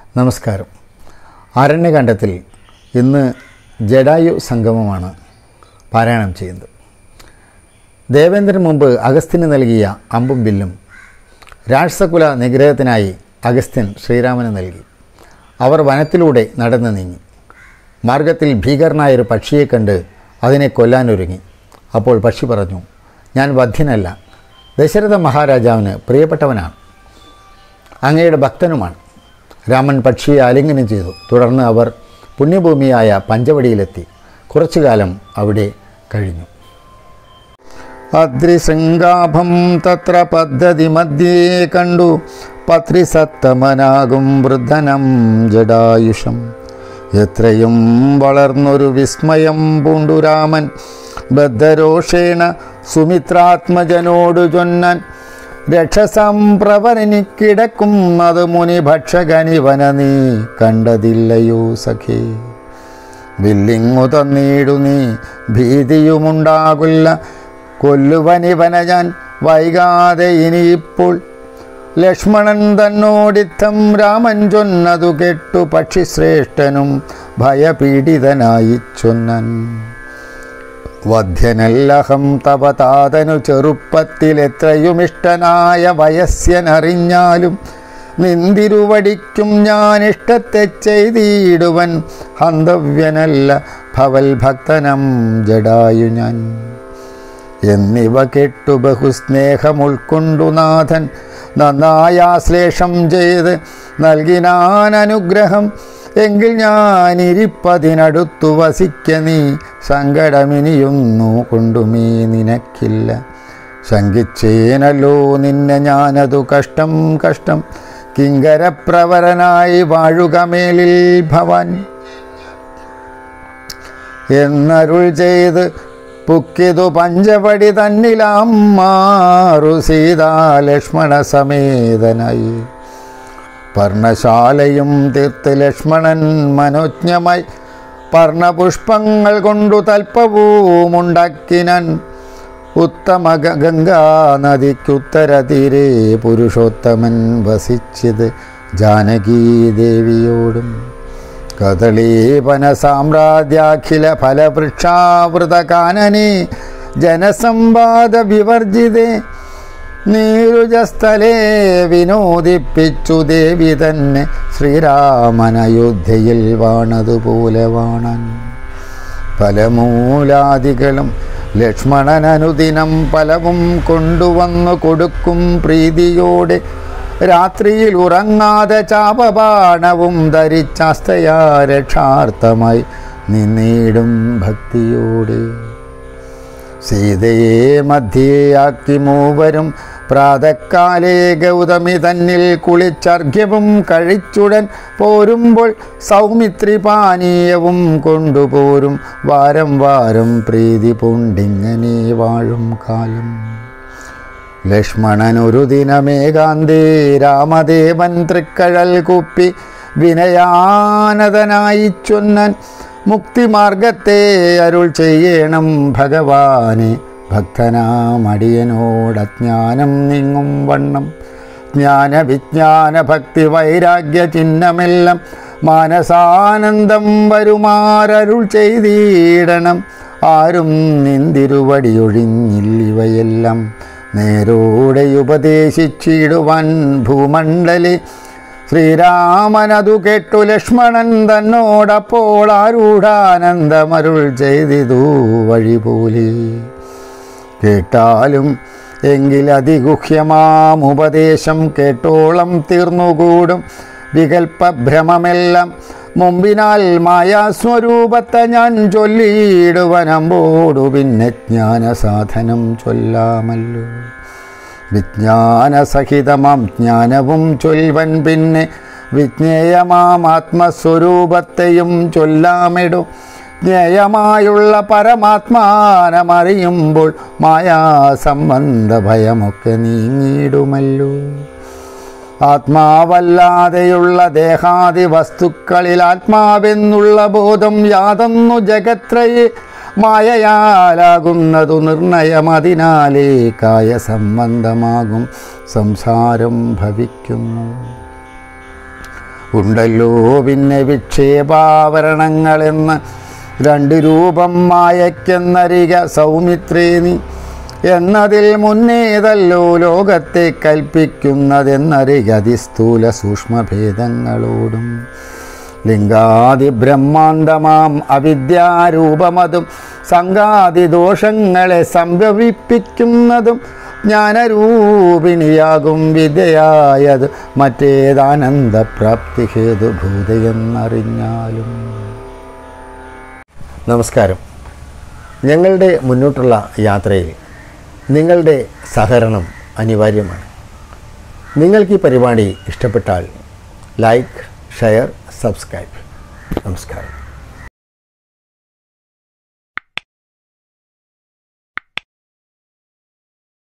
നമസ്കാരം അരണ്യകാന്ഡത്തിൽ ഇന്ന് ജഡായു സംഗമമാണ് പാരായണം ചെയ്യുന്നത് ദേവേന്ദ്രൻ മുമ്പ് അഗസ്ത്യന് നൽകിയ അമ്പും വില്ലും രാക്ഷസകുല നിഗ്രഹത്തിനായി അഗസ്ത്യൻ ശ്രീരാമന് നൽകി അവർ വനത്തിലൂടെ നടന്നു നീങ്ങി മാർഗത്തിൽ ഭീകരനായൊരു പക്ഷിയെ കണ്ട് അതിനെ കൊല്ലാനൊരുങ്ങി അപ്പോൾ പക്ഷി പറഞ്ഞു ഞാൻ വധ്യനല്ല ദശരഥ മഹാരാജാവിന് പ്രിയപ്പെട്ടവനാണ് അങ്ങയുടെ ഭക്തനുമാണ് രാമൻ പക്ഷിയെ ആലിംഗനം ചെയ്തു തുടർന്ന് അവർ പുണ്യഭൂമിയായ പഞ്ചവടിയിലെത്തി കുറച്ചു കാലം അവിടെ കഴിഞ്ഞു അദ്രിശൃംഗാഭം തത്ര പദ്ധതി മധ്യേ കണ്ടു പത്രിസത്തമനാകും വൃദ്ധനം ജഡായുഷം എത്രയും വളർന്നൊരു വിസ്മയം പൂണ്ടു രാമൻ ബദ്ധരോഷേണ സുമിത്രാത്മജനോടു ചൊന്നാൻ രക്ഷസംപ്രവരനിക്കിടക്കും അത് മുനി ഭക്ഷകനിവന നീ കണ്ടതില്ലയോ സഖേ വില്ലിങ്ങു തന്നീടു നീ ഭീതിയുമുണ്ടാകില്ല കൊല്ലുവനിവന ഞാൻ വൈകാതെ ഇനിയിപ്പോൾ ലക്ഷ്മണൻ തന്നോടിത്തം രാമൻ ചൊന്നതു കെട്ടു പക്ഷിശ്രേഷ്ഠനും ഭയപീഡിതനായി ചൊന്നൻ വധ്യനല്ലഹം തപതാതനു ചെറുപ്പത്തിലെത്രയുമിഷ്ടനായ വയസ്യനറിഞ്ഞാലും നിന്തിരുവടിക്കും ഞാൻ ഇഷ്ടത്തെ ചെയ്തിടുവൻ ഹന്തവ്യനല്ല ഭവൽ ഭക്തനം ജഡായു ഞാൻ എന്നിവ കെട്ടു ബഹുസ്നേഹമുൾക്കൊണ്ടു നാഥൻ നന്നായാശ്ലേഷം ചെയ്ത് നൽകിനാൻ അനുഗ്രഹം എങ്കിൽ ഞാൻ ഇരിപ്പതിനടുത്തു വസിക്ക നീ സങ്കടമിനിയൊന്നു കൊണ്ടുമീ നിനക്കില്ല ശങ്കിച്ചേനല്ലോ നിന്നെ ഞാനതു കഷ്ടം കഷ്ടം കിങ്കരപ്രവരനായി വാഴുക മേലിൽ ഭവാൻ എന്നരുൾ ചെയ്ത് പുക്കിതു പഞ്ചപടി തന്നിലാം മാറു സീതാലക്ഷ്മണ സമേതനായി പർണശാലയും തീർത്ത് ലക്ഷ്മണൻ മനോജ്ഞമായി പർണപുഷ്പങ്ങൾ കൊണ്ടു തൽപ്പവുമുണ്ടാക്കിനൻ ഉത്തമ ഗംഗാ നദിക്കുത്തര തീരെ പുരുഷോത്തമൻ വസിച്ചത് ജാനകീ ദേവിയോടും കദളീപന സാമ്രാജ്യാഖില ഫലവൃക്ഷാവൃത കാനനെ ജനസമ്പാദ വിവർജിതേ നീരുജസ്ഥലേ വിനോദിപ്പിച്ചു ദേവി തന്നെ ശ്രീരാമനയോധ്യയിൽ വാണതുപോലെ വാണൻ ഫലമൂലാദികളും ലക്ഷ്മണനനുദിനം ഫലവും കൊണ്ടുവന്നു കൊടുക്കും പ്രീതിയോടെ രാത്രിയിൽ ഉറങ്ങാതെ ചാപബാണവും ധരിച്ചാസ്തയാ രക്ഷാർത്ഥമായി നിന്നീടും ഭക്തിയോടെ സീതയെ മധ്യയാക്കി മൂവരും പ്രാതക്കാലേ ഗൗതമി തന്നിൽ കുളിച്ചർഘ്യവും കഴിച്ചുടൻ പോരുമ്പോൾ സൗമിത്രി പാനീയവും കൊണ്ടുപോരും വാരം വാരം പ്രീതി പൂണ്ടിങ്ങനെ വാഴും കാലം ലക്ഷ്മണനൊരു ദിനമേകാന്തേ രാമദേവൻ തൃക്കഴൽ കുപ്പി വിനയാനതനായി ചൊന്നൻ മുക്തിമാർഗത്തെ അരുൾ ചെയ്യണം ഭഗവാനെ ഭക്തനാമടിയനോടജ്ഞാനം നീങ്ങും വണ്ണം ജ്ഞാനവിജ്ഞാന ഭക്തി വൈരാഗ്യ ചിഹ്നമെല്ലാം മാനസാനന്ദം വരുമാരരുൾ ചെയ്തിടണം ആരും നിന്തിരുവടിയൊഴിഞ്ഞില്ലിവയെല്ലാം നേരോടെ ഉപദേശിച്ചിടുവാൻ ഭൂമണ്ഡലി ശ്രീരാമനതു കേട്ടു ലക്ഷ്മണൻ തന്നോടപ്പോൾ ആരൂഢാനന്ദമരുൾ ചെയ്തിതു വഴി പോലെ കേട്ടാലും എങ്കിലതിഗുഹ്യമാം ഉപദേശം കേട്ടോളം തീർന്നുകൂടും വികൽപ്പഭ്രമമെല്ലാം മുമ്പിനാൽ മായാസ്വരൂപത്തെ ഞാൻ ചൊല്ലിയിടുവനമ്പോടു പിന്നെ ജ്ഞാനസാധനം ചൊല്ലാമല്ലോ വിജ്ഞാനസഹിതമാം ജ്ഞാനവും ചൊൽവൻ പിന്നെ വിജ്ഞേയമാം ആത്മസ്വരൂപത്തെയും ചൊല്ലാമിടും ജ്ഞേയമായുള്ള പരമാത്മാനമറിയുമ്പോൾ മായാസംബന്ധ ഭയമൊക്കെ നീങ്ങിയിടുമല്ലോ ആത്മാവല്ലാതെയുള്ള ദേഹാദി വസ്തുക്കളിൽ ആത്മാവെന്നുള്ള ബോധം യാതൊന്നു ജഗത്രയെ മായയാലാകുന്നതു നിർണയമതിനാലേ കായ സംബന്ധമാകും സംസാരം ഭവിക്കുന്നു ഉണ്ടല്ലോ പിന്നെ വിക്ഷേപാവരണങ്ങളെന്ന് രണ്ട് രൂപം മായയ്ക്കെന്നരിക സൗമിത്രേ നീ എന്നതിൽ മുന്നേതല്ലോ ലോകത്തെ കൽപ്പിക്കുന്നതെന്നരിക അതിസ്ഥൂല സൂക്ഷ്മഭേദങ്ങളോടും ലിംഗാദി ബ്രഹ്മാണ്ടമാം അവിദ്യാരൂപമതും സംഘാതി ദോഷങ്ങളെ സംഭവിപ്പിക്കുന്നതും ജ്ഞാനരൂപിണിയാകും വിദ്യയായത് മറ്റേതാനന്ദപ്രാപ്തി ഹേതുഭൂതയെന്നറിഞ്ഞാലും നമസ്കാരം ഞങ്ങളുടെ മുന്നോട്ടുള്ള യാത്രയിൽ നിങ്ങളുടെ സഹകരണം അനിവാര്യമാണ് നിങ്ങൾക്ക് ഈ പരിപാടി ഇഷ്ടപ്പെട്ടാൽ ലൈക്ക് ഷെയർ സബ്സ്ക്രൈബ് നമസ്കാരം